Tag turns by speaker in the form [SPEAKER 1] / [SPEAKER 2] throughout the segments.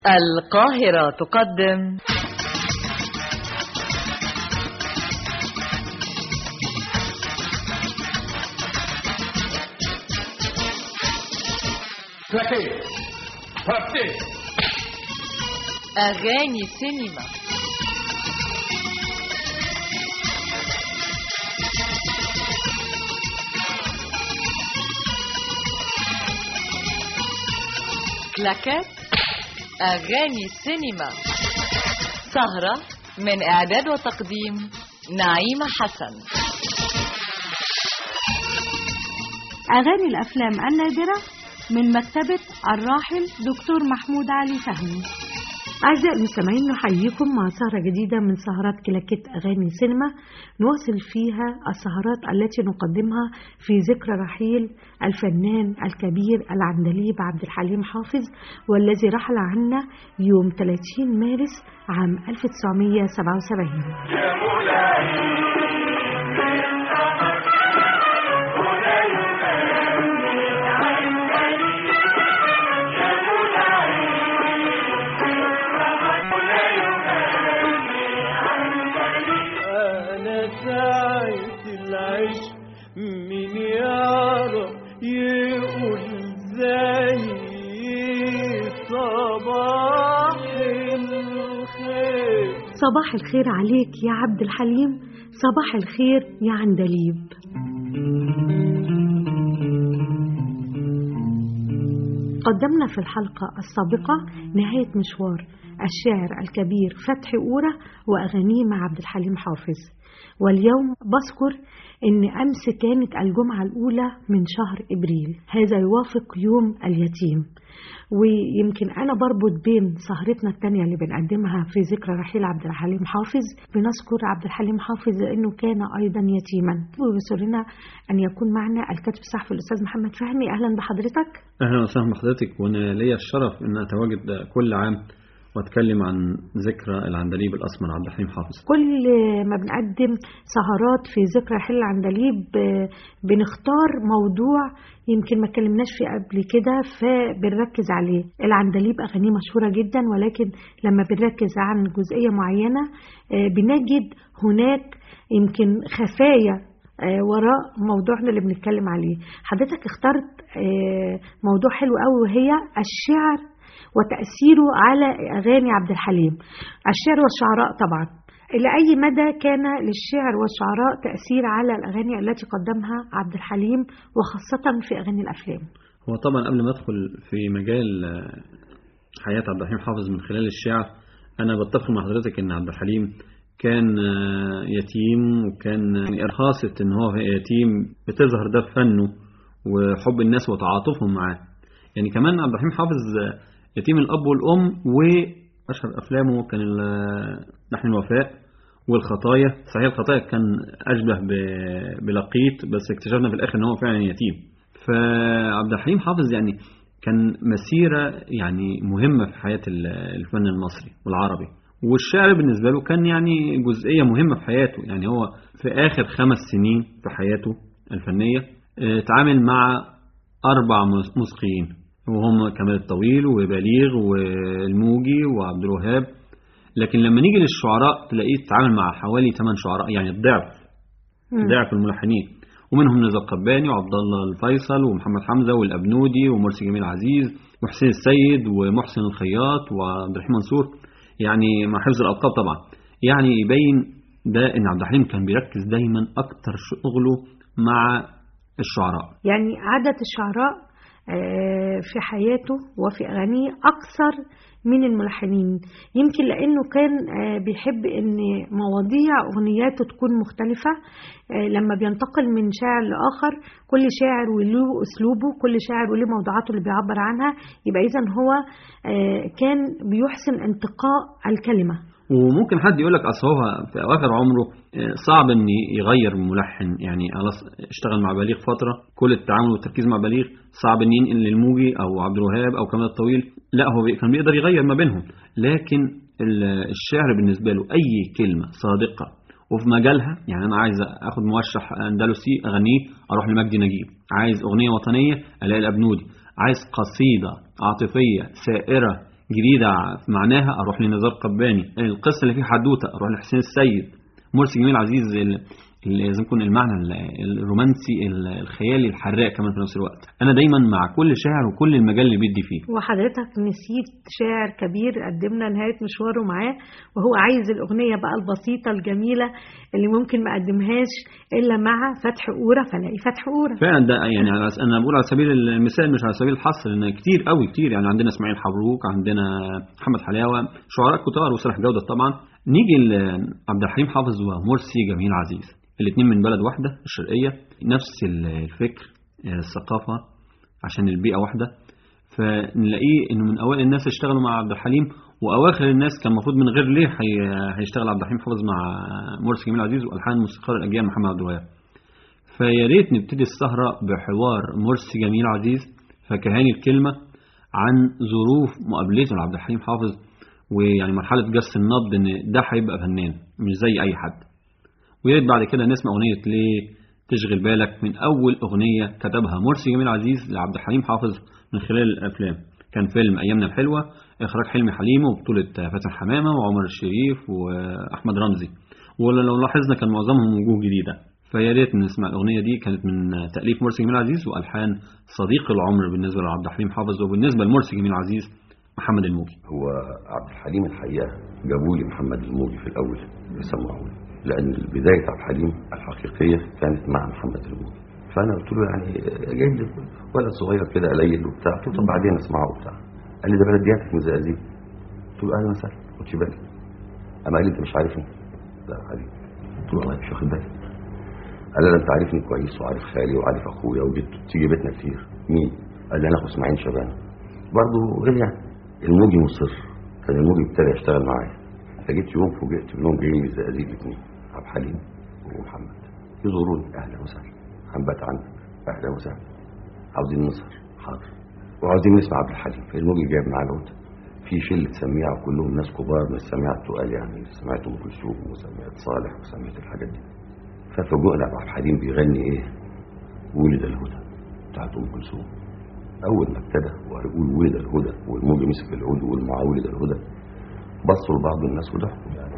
[SPEAKER 1] القاهرة تقدم
[SPEAKER 2] Plaqué Plaqué
[SPEAKER 1] أغاني سينما كلاكات أغاني سينما سهرة من إعداد وتقديم نعيمة حسن
[SPEAKER 3] أغاني الأفلام النادرة من مكتبة الراحل دكتور محمود علي فهمي أعزائي المستمعين نحييكم مع سهرة جديدة من سهرات كلاكيت أغاني سينما نواصل فيها السهرات التي نقدمها في ذكرى رحيل الفنان الكبير العندليب عبد الحليم حافظ والذي رحل عنا يوم 30 مارس عام 1977
[SPEAKER 4] أنا ساعة العشق مين يعرف يقول زي صباح الخير
[SPEAKER 3] صباح الخير عليك يا عبد الحليم صباح الخير يا عندليب قدمنا في الحلقة السابقة نهاية مشوار الشاعر الكبير فتحي أورة وأغانيه مع عبد الحليم حافظ واليوم بذكر إن أمس كانت الجمعة الأولى من شهر إبريل هذا يوافق يوم اليتيم ويمكن أنا بربط بين سهرتنا التانية اللي بنقدمها في ذكرى رحيل عبد الحليم حافظ بنذكر عبد الحليم حافظ لأنه كان أيضا يتيما ويسرنا أن يكون معنا الكاتب الصحفي الأستاذ محمد فهمي أهلا بحضرتك
[SPEAKER 5] اهلا وسهلا بحضرتك وانا ليا الشرف ان اتواجد كل عام واتكلم عن ذكرى العندليب الاسمر عبد الحليم حافظ
[SPEAKER 3] كل ما بنقدم سهرات في ذكرى رحيل العندليب آه، بنختار موضوع يمكن ما اتكلمناش فيه قبل كده فبنركز عليه العندليب اغانيه مشهوره جدا ولكن لما بنركز عن جزئيه معينه آه، بنجد هناك يمكن خفايا آه، وراء موضوعنا اللي بنتكلم عليه حضرتك اخترت آه، موضوع حلو قوي وهي الشعر وتأثيره على أغاني عبد الحليم الشعر والشعراء طبعا إلى أي مدى كان للشعر والشعراء تأثير على الأغاني التي قدمها عبد الحليم وخاصة في أغاني الأفلام
[SPEAKER 5] هو طبعا قبل ما ادخل في مجال آه، حياة عبد الحليم حافظ من خلال الشعر انا بتفق مع حضرتك ان عبد الحليم كان آه، يتيم وكان يعني خاصة ان هو يتيم بتظهر ده في فنه وحب الناس وتعاطفهم معاه يعني كمان عبد الحليم حافظ آه، يتيم الاب والام واشهر افلامه كان ال- لحن الوفاء والخطايا صحيح الخطايا كان اشبه ب- بلقيط بس اكتشفنا في الاخر ان هو فعلا يتيم فعبد الحليم حافظ يعني كان مسيرة يعني مهمة في حياة ال- الفن المصري والعربي والشعر بالنسبة له كان يعني جزئية مهمة في حياته يعني هو في آخر خمس سنين في حياته الفنية اه، تعامل مع أربع مس- موسيقيين وهم كمال الطويل وبليغ والموجي وعبد الوهاب لكن لما نيجي للشعراء تلاقيه تعامل مع حوالي 8 شعراء يعني الضعف ضعف الملحنين ومنهم نزار قباني وعبد الله الفيصل ومحمد حمزه والابنودي ومرسي جميل عزيز وحسين السيد ومحسن الخياط وعبد الرحيم منصور يعني مع حفظ الالقاب طبعا يعني يبين ده ان عبد الحليم كان بيركز دايما اكتر شغله مع الشعراء
[SPEAKER 3] يعني عدد الشعراء آه، في حياته وفي أغانيه أكثر من الملحنين يمكن لأنه كان آه، بيحب أن مواضيع أغنياته تكون مختلفة آه، لما بينتقل من شاعر لآخر كل شاعر وله أسلوبه كل شاعر وله موضوعاته اللي بيعبر عنها يبقى إذا هو آه، كان بيحسن انتقاء الكلمة
[SPEAKER 5] وممكن حد يقول لك اصل هو في اواخر عمره آه، صعب ان يغير ملحن يعني خلاص اشتغل مع بليغ فتره كل التعامل والتركيز مع بليغ صعب ان ينقل للموجي او عبد الوهاب او كمال الطويل لا هو بي- كان بيقدر يغير ما بينهم لكن ال- الشعر بالنسبه له اي كلمه صادقه وفي مجالها يعني انا عايز اخد موشح اندلسي اغنيه اروح لمجدي نجيب عايز اغنيه وطنيه الاقي الابنودي عايز قصيده عاطفيه سائره جديدة معناها أروح لنزار قباني القصة اللي فيها حدوتة أروح لحسين السيد مرسي جميل عزيز ال- ال- لازم يكون المعنى ال- الرومانسي ال- الخيالي الحراق كمان في نفس الوقت أنا دايما مع كل شاعر وكل المجال اللي بيدي فيه
[SPEAKER 3] وحضرتك نسيت شاعر كبير قدمنا نهاية مشواره معاه وهو عايز الأغنية بقى البسيطة الجميلة اللي ممكن ما أقدمهاش إلا مع فتح أورة فلاقي فتح أورة
[SPEAKER 5] فعلا ده يعني على انا بقول على سبيل المثال مش على سبيل الحصر لان كتير قوي كتير يعني عندنا اسماعيل حبروك عندنا محمد حلاوه شعراء كتار وصالح جوده طبعا نيجي لعبد الحليم حافظ ومرسي جميل عزيز الاثنين من بلد واحده الشرقيه نفس الفكر الثقافه عشان البيئه واحده فنلاقيه انه من اوائل الناس اشتغلوا مع عبد الحليم واواخر الناس كان المفروض من غير ليه هي- هيشتغل عبد الحليم حافظ مع مرسي جميل عزيز والحان موسيقار الاجيال محمد عبد الوهاب فيا ريت نبتدي السهرة بحوار مرسي جميل عزيز فكهاني الكلمة عن ظروف مقابلته لعبد الحليم حافظ ويعني مرحلة جس النبض ان ده هيبقى فنان مش زي اي حد ويا ريت بعد كده نسمع اغنية ليه تشغل بالك من اول اغنية كتبها مرسي جميل عزيز لعبد الحليم حافظ من خلال الافلام كان فيلم ايامنا الحلوة اخراج حلمي حليم وبطولة فاتن حمامة وعمر الشريف واحمد رمزي ولو لاحظنا كان معظمهم وجوه جديدة فيا ريت نسمع الأغنية دي كانت من تأليف مرسي جميل عزيز وألحان صديق العمر بالنسبة لعبد الحليم حافظ وبالنسبة لمرسي جميل عزيز محمد الموجي
[SPEAKER 6] هو عبد الحليم الحقيقه جابوا لي محمد الموجي في الاول يسمعوا لي لان بدايه عبد الحليم الحقيقيه كانت مع محمد الموجي فانا قلت له يعني جايب لي ولد صغير كده قليل وبتاع قلت له طب بعدين اسمعه وبتاع قال لي ده بلدياتك من زقازيق قلت له اهلا وسهلا ما خدش بالك اما قال لي انت مش عارفني لا حبيبي قلت له والله مش واخد بالي قال لي ده انت عارفني كويس وعارف خالي وعارف اخويا وجيت تيجي بيتنا كتير مين قال لي انا اخو اسماعيل شبان برضه غير يعني الموجي مصر كان الموجي ابتدى يشتغل معايا فجيت يوم فوجئت انهم جايين من الزقازيق الاثنين عبد الحليم ومحمد يزوروني اهلا وسهلا هنبات عنك اهلا وسهلا عاوزين نسهر حاضر وعاوزين نسمع عبد الحليم الموجي جايب معاه العود في شله سميعه كلهم ناس كبار من السميعه التقال يعني سمعت ام كلثوم وسمعت صالح وسمعت الحاجات دي ففوجئنا عبد الحليم بيغني ايه ولد الهدى بتاعت ام كلثوم اول ما ابتدى ويقول ولد الهدى والموجي مسك العود ويقول معاه ولد الهدى بصوا لبعض الناس وضحكوا يعني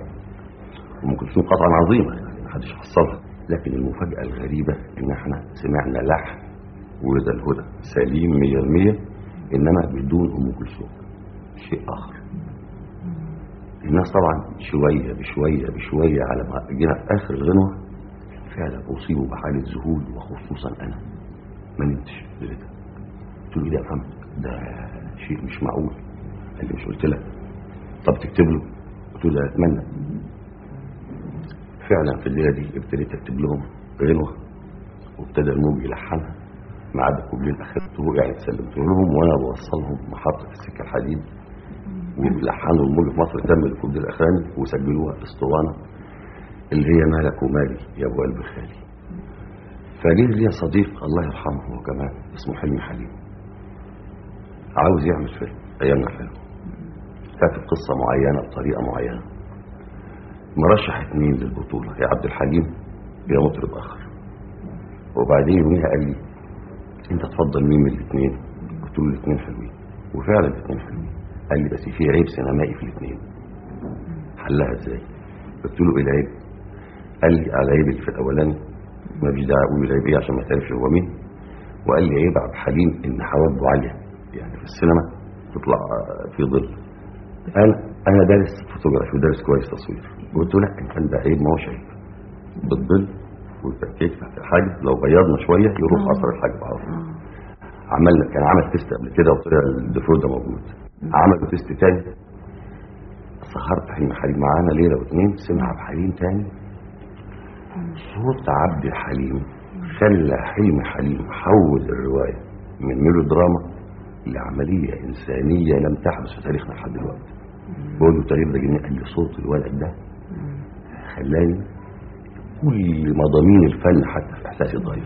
[SPEAKER 6] ام كلثوم قطعا عظيمه يعني محدش حصلها لكن المفاجاه الغريبه ان احنا سمعنا لحن ولد الهدى سليم 100% انما بدون ام كلثوم شيء اخر الناس طبعا شويه بشويه بشويه على ما جينا في اخر الغنوه فعلا اصيبوا بحاله ذهول وخصوصا انا ما نمتش ليلتها قلت له ايه ده يا فندم ده شيء مش معقول قال لي مش قلت لك طب تكتب له قلت له ده اتمنى فعلا في الليله دي ابتديت اكتب لهم غنوه وابتدى الموج يلحنها ما عدا الكوبليه الاخير يعني سلمت لهم وانا بوصلهم محطه السكه الحديد ولحنوا الموج في مصر تم الكوبليه الاخراني وسجلوها اسطوانه اللي هي مالك ومالي يا ابو قلب خالي فجه لي صديق الله يرحمه هو كمان اسمه حلمي حليم عاوز يعمل فيلم ايامنا حلو كاتب قصه معينه بطريقه معينه مرشح اتنين للبطوله يا عبد الحليم يا مطرب اخر وبعدين يوميها قال لي انت تفضل مين من الاثنين قلت له الاثنين حلوين وفعلا الاثنين حلوين قال لي بس في عيب سينمائي في الاثنين حلها ازاي قلت له ايه العيب قال لي على العيب اللي في الاولاني ما فيش داعي اقول العيب ايه عشان ما تعرفش هو مين وقال لي عيب عبد الحليم ان حواجبه عاليه يعني في السينما تطلع في ظل انا انا دارس فوتوغرافي ودارس كويس تصوير قلت له لا انت ده عيب ما هوش عيب بالظل والتركيز تحت الحاجب لو غيرنا شويه يروح اثر الحاجب على طول عملنا كان عمل تيست قبل كده وطلع الديفول ده موجود عملوا تيست تاني سهرت حليم حليم معانا ليله واثنين سمع عبد الحليم تاني صوت عبد الحليم خلى حلم حليم حول الروايه من ميلودراما لعمليه انسانيه لم تحدث في تاريخنا لحد دلوقتي بقول له التاريخ ده جميل قال لي صوت الولد ده خلاني كل مضامين الفن حتى في احساسي اتغير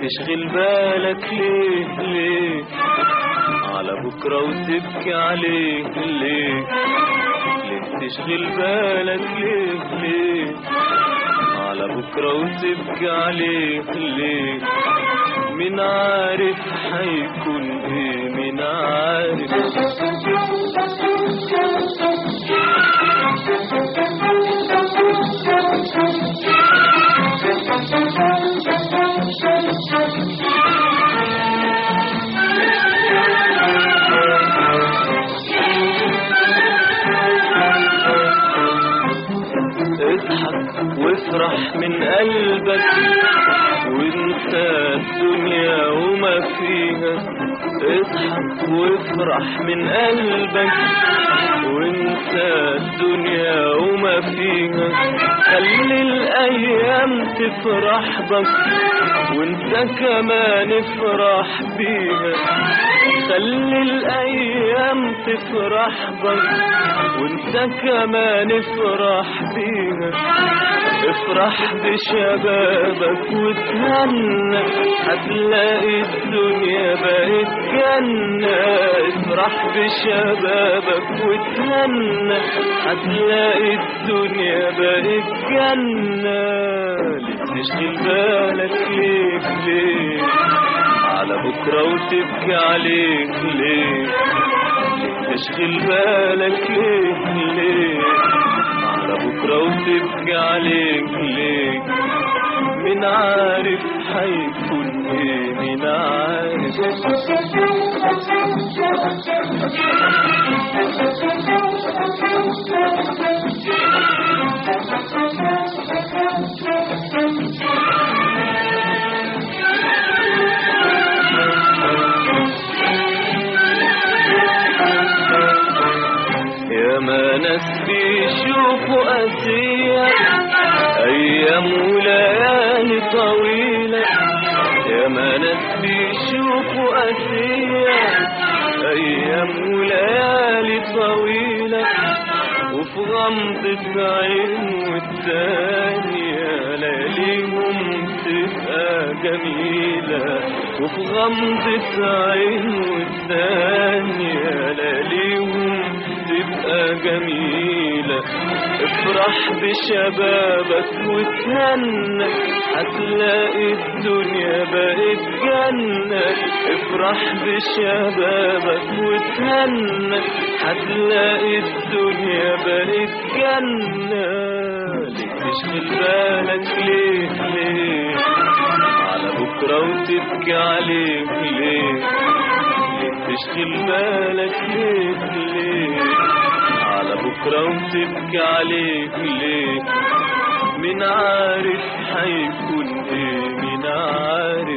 [SPEAKER 4] تشغل بالك ليه ليه على بكرة وتبكي عليه ليه ليه تشغل بالك ليه ليه على بكرة وتبكي عليه ليه من عارف حيكون ايه من عارف اضحك وافرح من قلبك وانسى الدنيا وما فيها اضحك وافرح من قلبك وانسى الدنيا وما فيها خلي الايام تفرح بك وانت كمان افرح بيها خلي الايام تفرح بك وانت كمان افرح بيها افرح بشبابك وتهنى هتلاقي الدنيا بقت جنة افرح بشبابك وتهنى هتلاقي الدنيا بقت جنة ليه تشغل بالك ليه ليه على بكرة وتبكي عليك ليه ليه تشغل بالك ليه ليه على بكرة وتبكي عليك ليه من عارف حيكون ايه من عارف يا ما ناس بيشوفوا أسية أيام وليالي طويلة يا ما ناس بيشوفوا أسية أيام وليالي طويلة وفي غمضة عين والتانية لياليهم تبقى جميلة وفي غمضة عين والتانية لياليهم تبقى جميلة افرح بشبابك وتهنى هتلاقي الدنيا بقت جنة افرح بشبابك وتهنى هتلاقي الدنيا بقت جنة ليه تشغل بالك ليه ليه على بكرة وتبكي عليه ليه ليه تشغل بالك ليه ليه على بكرة وتبكي عليه ليه من عارف حيكون ايه من عارف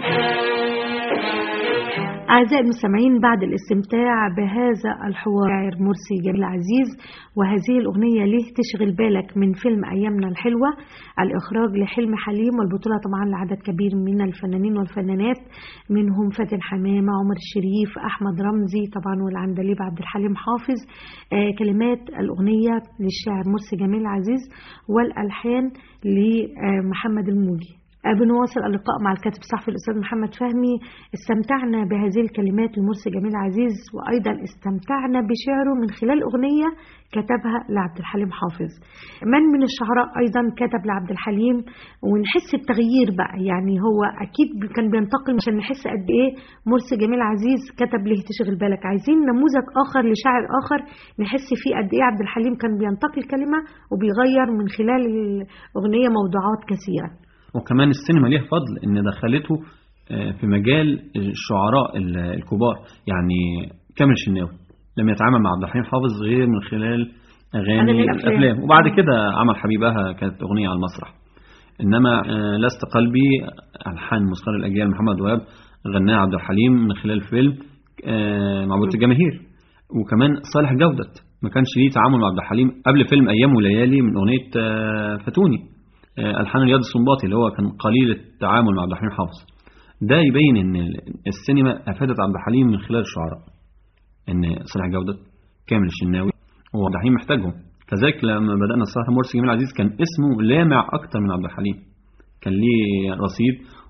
[SPEAKER 3] أعزائي المستمعين بعد الاستمتاع بهذا الحوار مرسي جميل عزيز وهذه الأغنية ليه تشغل بالك من فيلم أيامنا الحلوة الإخراج لحلم حليم والبطولة طبعا لعدد كبير من الفنانين والفنانات منهم فاتن حمامة عمر الشريف أحمد رمزي طبعا والعندليب عبد الحليم حافظ آه كلمات الأغنية للشاعر مرسي جميل عزيز والألحان لمحمد الموجي بنواصل اللقاء مع الكاتب الصحفي الأستاذ محمد فهمي استمتعنا بهذه الكلمات لمرسي جميل عزيز وأيضا استمتعنا بشعره من خلال أغنية كتبها لعبد الحليم حافظ من من الشعراء أيضا كتب لعبد الحليم ونحس التغيير بقى يعني هو أكيد كان بينتقل عشان نحس قد إيه مرسي جميل عزيز كتب ليه تشغل بالك عايزين نموذج آخر لشاعر آخر نحس فيه قد إيه عبد الحليم كان بينتقل كلمة وبيغير من خلال الأغنية موضوعات كثيرة
[SPEAKER 5] وكمان السينما ليها فضل ان دخلته آه، في مجال الشعراء ال- الكبار يعني كامل شناوي لم يتعامل مع عبد الحليم حافظ غير من خلال
[SPEAKER 3] أغاني
[SPEAKER 5] اغاني
[SPEAKER 3] الأفلام.
[SPEAKER 5] الافلام وبعد كده عمل حبيبها كانت اغنيه على المسرح انما آه، لست قلبي الحان موسيقار الاجيال محمد وهاب غناها عبد الحليم من خلال فيلم آه، معبود الجماهير وكمان صالح جودت ما كانش ليه تعامل مع عبد الحليم قبل فيلم ايام وليالي من اغنيه آه، فاتوني آه، الحان رياض السنباطي اللي هو كان قليل التعامل مع عبد الحليم حافظ ده يبين ان السينما افادت عبد الحليم من خلال الشعراء ان صالح جودت كامل الشناوي وعبد الحليم محتاجهم كذلك لما بدانا الصراحه مرسي جميل عزيز كان اسمه لامع اكتر من عبد الحليم كان ليه رصيد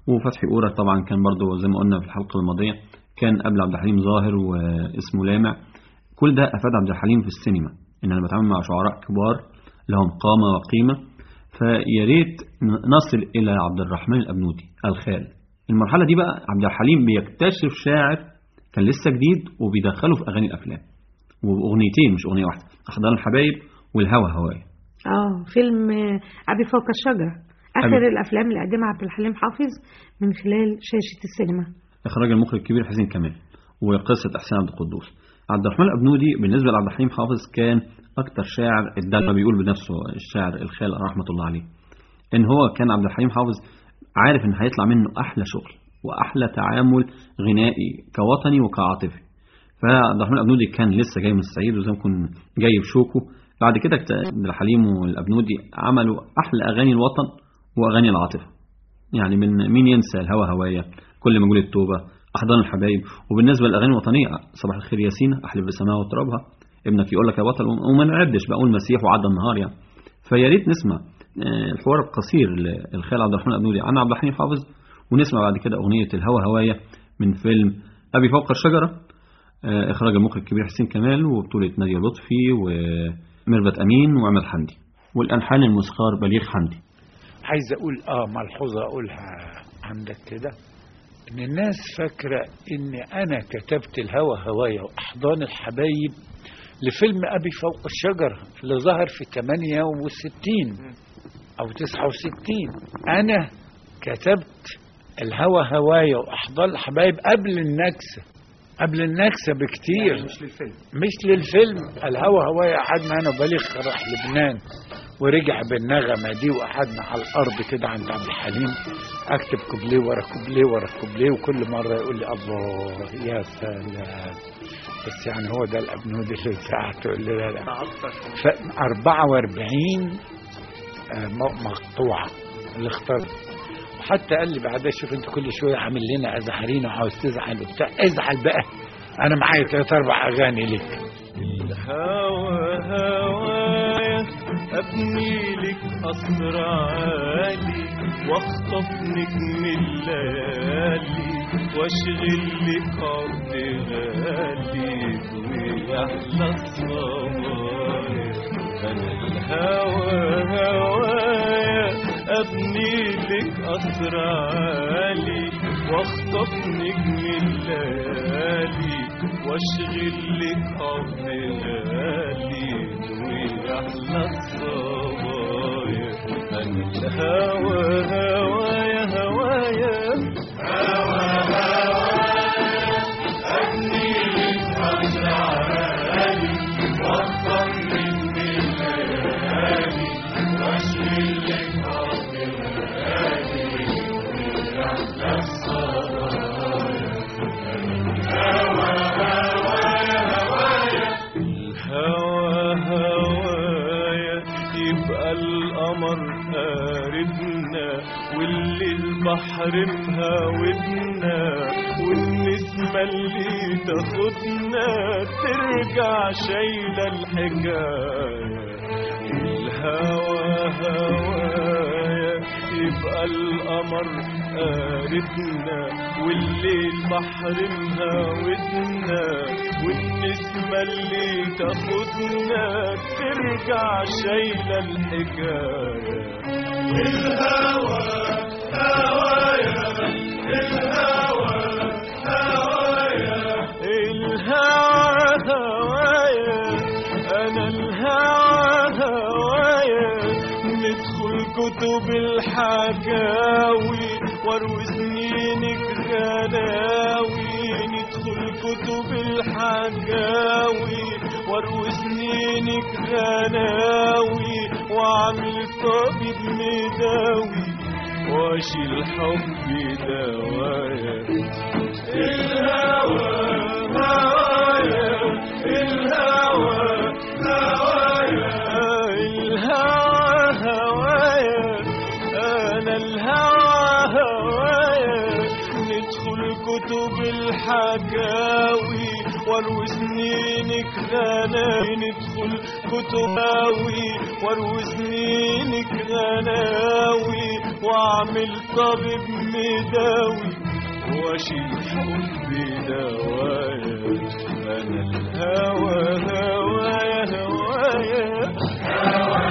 [SPEAKER 5] وفتحي أورا طبعا كان برضو زي ما قلنا في الحلقة الماضية كان قبل عبد الحليم ظاهر واسمه لامع كل ده أفاد عبد الحليم في السينما إن أنا بتعامل مع شعراء كبار لهم قامة وقيمة فيا ريت نصل إلى عبد الرحمن الأبنودي الخال المرحلة دي بقى عبد الحليم بيكتشف شاعر كان لسه جديد وبيدخله في أغاني الأفلام وأغنيتين مش أغنية واحدة أحضان الحبايب والهوى هوايا
[SPEAKER 3] اه فيلم آه، أبي فوق الشجرة آخر
[SPEAKER 5] أبي.
[SPEAKER 3] الأفلام اللي قدمها عبد الحليم حافظ من خلال شاشة السينما
[SPEAKER 5] إخراج المخرج الكبير حسين كمال وقصة إحسان عبد القدوس عبد الرحمن الأبنودي بالنسبة لعبد الحليم حافظ كان أكتر شاعر ادى بيقول بنفسه الشاعر الخال رحمة الله عليه إن هو كان عبد الحليم حافظ عارف إن هيطلع منه أحلى شغل وأحلى تعامل غنائي كوطني وكعاطفي فعبد الرحمن الأبنودي كان لسه جاي من الصعيد وزي ما يكون جاي بشوكه بعد كده اكت- عبد الحليم والأبنودي عملوا أحلى أغاني الوطن وأغاني العاطفة يعني من مين ينسى الهوى هوايا كل ما يقول التوبة أحضان الحبايب وبالنسبة للأغاني الوطنية صباح الخير ياسين أحلف بسماها وترابها ابنك يقول لك يا بطل وما نعدش بقول مسيح وعدى النهار يعني فيا ريت نسمع آه، الحوار القصير للخال عبد الرحمن الأبنودي عن عبد الحليم حافظ ونسمع بعد كده أغنية الهوى هوايا من فيلم أبي فوق الشجرة آه، إخراج المخرج الكبير حسين كمال وبطولة نادية لطفي وميرفت أمين وعماد حمدي والألحان الموسيقار بليغ حمدي
[SPEAKER 7] عايز اقول اه ملحوظه اقولها عندك كده ان الناس فاكره ان انا كتبت الهوى هوايا واحضان الحبايب لفيلم ابي فوق الشجره اللي ظهر في 68 او 69 انا كتبت الهوى هوايا واحضان الحبايب قبل النكسه قبل النكسه بكتير مش للفيلم مش للفيلم الهوى هوايا قعدنا انا وبليغ راح لبنان ورجع بالنغمة دي وقعدنا على الأرض كده عند عبد الحليم أكتب كوبليه ورا كوبليه ورا كوبليه وكل مرة يقول لي الله يا سلام بس يعني هو ده الأبنود اللي ساعته يقول لي لا لا ف 44 آه، م- مقطوعة اللي اختار وحتى قال لي بعدها شوف انت كل شويه عامل لنا ازعرين وعاوز تزعل وبتاع ازعل بقى انا معايا ثلاث اربع اغاني ليك
[SPEAKER 4] الهوى هوايا ابني لك قصر عالي واخطف نجم الليالي واشغل لك عرض غالي ويحلى الصبايا انا الهوى هوايا ابني لك قصر عالي واخطف نجم الليالي واشغل لك عرض غالي ويحلى الصبايا انا الهوى هوايا هوايا الهوى هوايا يبقى القمر قاربنا واللي البحر مهاودنا والنسمة اللي تاخدنا ترجع شايلة الحكاية الهوى هوايا يبقى القمر قاربنا والليل بحر مهاودنا والنسمة اللي تاخدنا ترجع شايلة الحكاية الهوى هوايا الهوى هوايا الهوى هوايا أنا الهوى هوايا ندخل كتب الحكاوي واروي سنينك غلاوي ندخل كتب الحكاوي واروي سنينك غلاوي واعمل طبيب مداوي واشيل حبي دوايا الهوى هوايا الهوى هوايا الهوى هوايا انا الهوى هوايا ندخل كتب الحكاوي حكاوي واروي سنينك غناوي ندخل كتباوي واروي سنينك غناوي واعمل طبيب مداوي واشيل حبي دوايا انا الهوى هوايا هوايا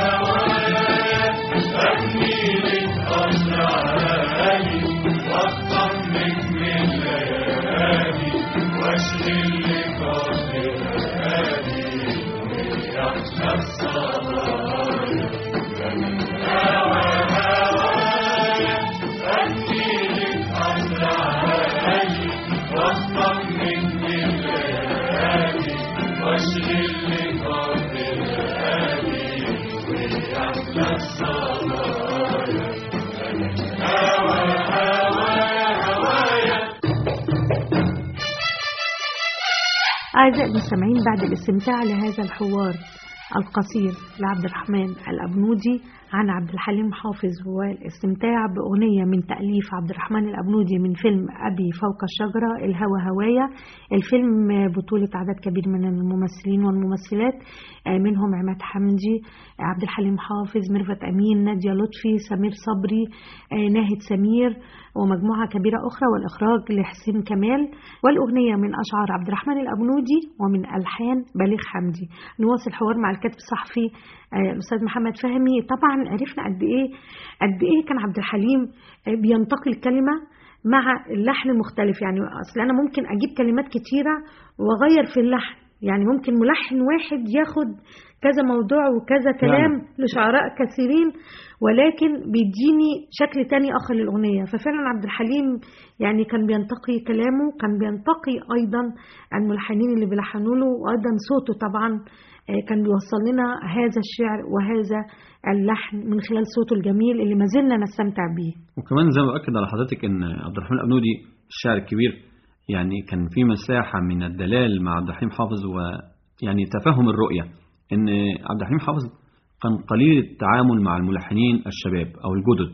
[SPEAKER 3] أعزائي المستمعين بعد الاستمتاع لهذا الحوار القصير لعبد الرحمن الأبنودي عن عبد الحليم حافظ والاستمتاع بأغنية من تأليف عبد الرحمن الأبنودي من فيلم أبي فوق الشجرة الهوى هوايا الفيلم بطولة عدد كبير من الممثلين والممثلات آه، منهم عماد حمدي عبد الحليم حافظ ميرفت أمين نادية لطفي سمير صبري آه، ناهد سمير ومجموعة كبيرة أخرى والإخراج لحسين كمال والأغنية من أشعار عبد الرحمن الأبنودي ومن ألحان بليغ حمدي نواصل الحوار مع الكاتب الصحفي آه، الأستاذ محمد فهمي طبعا عرفنا قد إيه قد إيه كان عبد الحليم آه، بينتقي الكلمة مع اللحن المختلف يعني أصل أنا ممكن أجيب كلمات كتيرة وأغير في اللحن يعني ممكن ملحن واحد ياخد كذا موضوع وكذا كلام لشعراء كثيرين ولكن بيديني شكل تاني آخر للأغنية ففعلا عبد الحليم يعني كان بينتقي كلامه كان بينتقي أيضا الملحنين اللي بيلحنوا له وأيضا صوته طبعا آه، كان بيوصل لنا هذا الشعر وهذا اللحن من خلال صوته الجميل اللي ما زلنا نستمتع بيه
[SPEAKER 5] وكمان زي ما باكد على حضرتك ان عبد الرحمن الابنودي الشاعر الكبير يعني كان في مساحه من الدلال مع عبد الحليم حافظ ويعني تفهم الرؤيه ان عبد الحليم حافظ كان قليل التعامل مع الملحنين الشباب او الجدد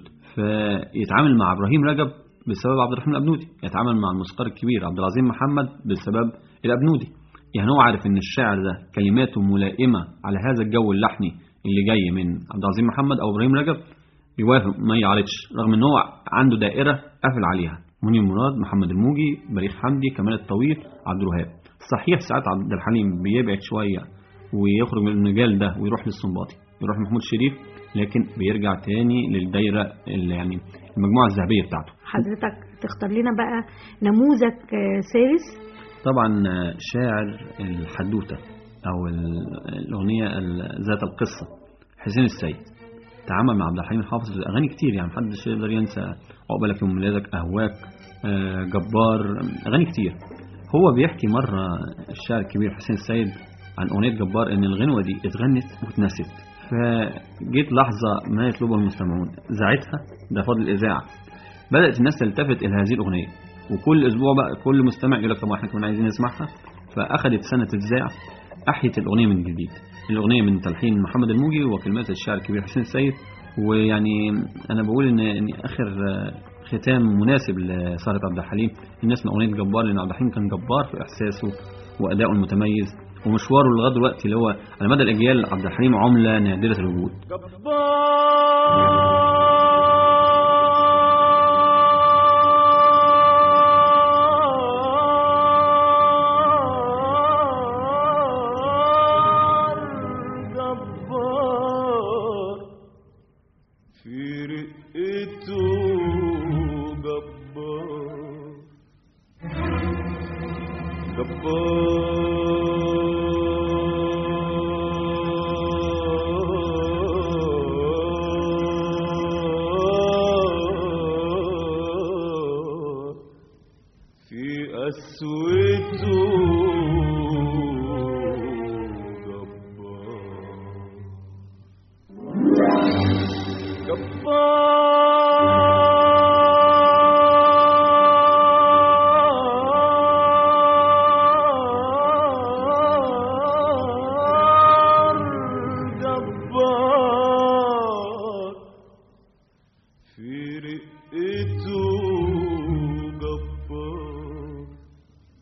[SPEAKER 5] فيتعامل مع ابراهيم رجب بسبب عبد الرحمن الابنودي يتعامل مع الموسيقار الكبير عبد العظيم محمد بسبب الابنودي يعني هو عارف ان الشاعر ده كلماته ملائمه على هذا الجو اللحني اللي جاي من عبد العظيم محمد او ابراهيم رجب يوافق ما يعرضش رغم ان هو عنده دائره قافل عليها منير مراد محمد الموجي بليغ حمدي كمال الطويل عبد الوهاب صحيح ساعات عبد الحليم بيبعد شويه ويخرج من المجال ده ويروح للسنباطي يروح محمود شريف لكن بيرجع تاني للدايره اللي يعني المجموعه الذهبيه بتاعته
[SPEAKER 3] حضرتك تختار لنا بقى نموذج آه، ثالث
[SPEAKER 5] طبعا شاعر الحدوته او ال- الاغنيه ال- ذات القصه حسين السيد تعامل مع عبد الحليم حافظ في اغاني كتير يعني محدش يقدر ينسى عقبالك يوم ميلادك اهواك آه، جبار اغاني كتير هو بيحكي مره الشاعر الكبير حسين السيد عن اغنيه جبار ان الغنوه دي اتغنت واتنست فجيت لحظه ما يطلبها المستمعون ذاعتها ده فضل الاذاعه بدات الناس تلتفت الى هذه الاغنيه وكل اسبوع بقى كل مستمع يقول لك طب احنا كمان عايزين نسمعها فاخذت سنه تتذاع احيت الاغنيه من جديد الاغنيه من تلحين محمد الموجي وكلمات الشاعر الكبير حسين السيد ويعني انا بقول ان ان اخر آه، ختام مناسب لسهره عبد الحليم الناس من اغنيه جبار لان عبد الحليم كان جبار في احساسه وادائه المتميز ومشواره لغايه دلوقتي اللي هو على مدى الاجيال عبد الحليم عمله نادره الوجود
[SPEAKER 4] جبار جبار في رقته جبار جبار في قسوته جبار جبار جبار في رقته جبار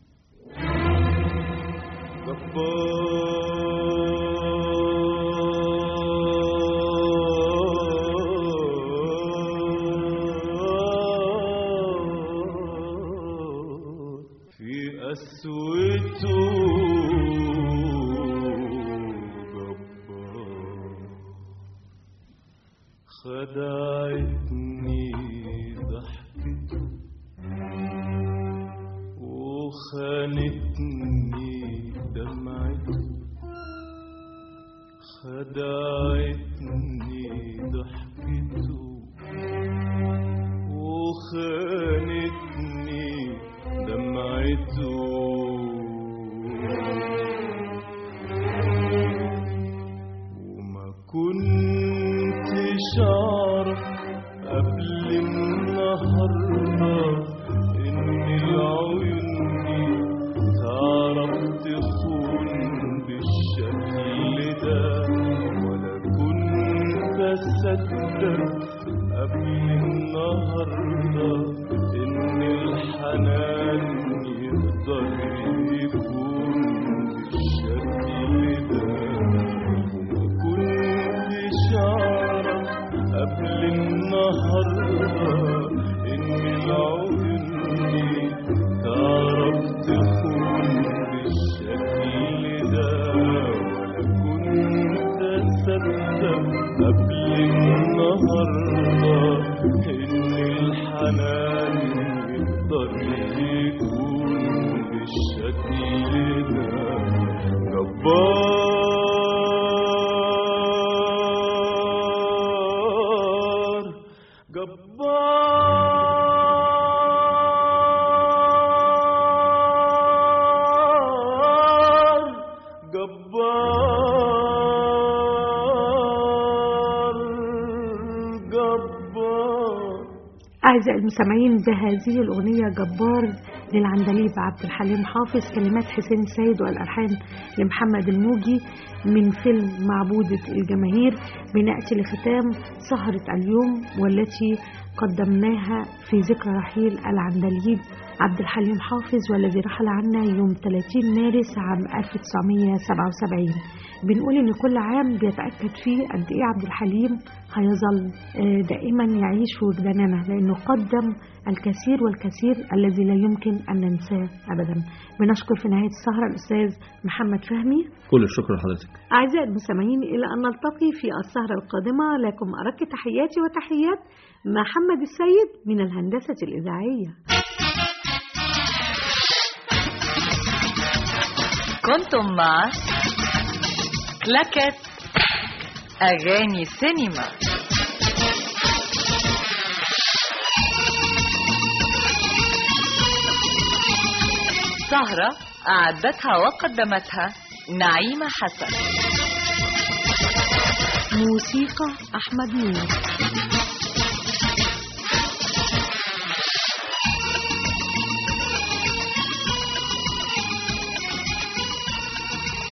[SPEAKER 4] قسوته جبار خدعتني ضحكته وخانتني دمعته خدعتني ضحكته وخانتني دمعته وما كنتش أعرف قبل النهاردة إن العيون دي تعرف تخون بالشكل ده ولا كنت أصدق قبل النهاردة إن الحنان يقدر يكون بالشكل ده وما كنتش أعرف قبل النهاردة إن العيون دي تعرف تخون بالشكل ده ولا كنت أصدق قبل النهاردة إن الحنان يقدر يكون بالشكل ده جبار جبار جبار جبار
[SPEAKER 3] أعزائي المستمعين بهذه الأغنية جبار للعندليب عبد الحليم حافظ كلمات حسين سيد والألحان لمحمد الموجي من فيلم معبودة الجماهير بنأتي لختام سهرة اليوم والتي قدمناها في ذكرى رحيل العندليب عبد الحليم حافظ والذي رحل عنا يوم 30 مارس عام 1977 بنقول ان كل عام بيتأكد فيه قد ايه عبد الحليم هيظل آه، دائما يعيش في وجداننا لانه قدم الكثير والكثير الذي لا يمكن ان ننساه ابدا بنشكر في نهايه السهره الاستاذ محمد فهمي
[SPEAKER 5] كل الشكر لحضرتك
[SPEAKER 3] أعزائي المستمعين إلى أن نلتقي في السهرة القادمة لكم أرق تحياتي وتحيات محمد السيد من الهندسة الإذاعية
[SPEAKER 1] كنتم مع كلاكت أغاني سينما سهرة أعدتها وقدمتها نعيمة حسن
[SPEAKER 3] موسيقى أحمد نور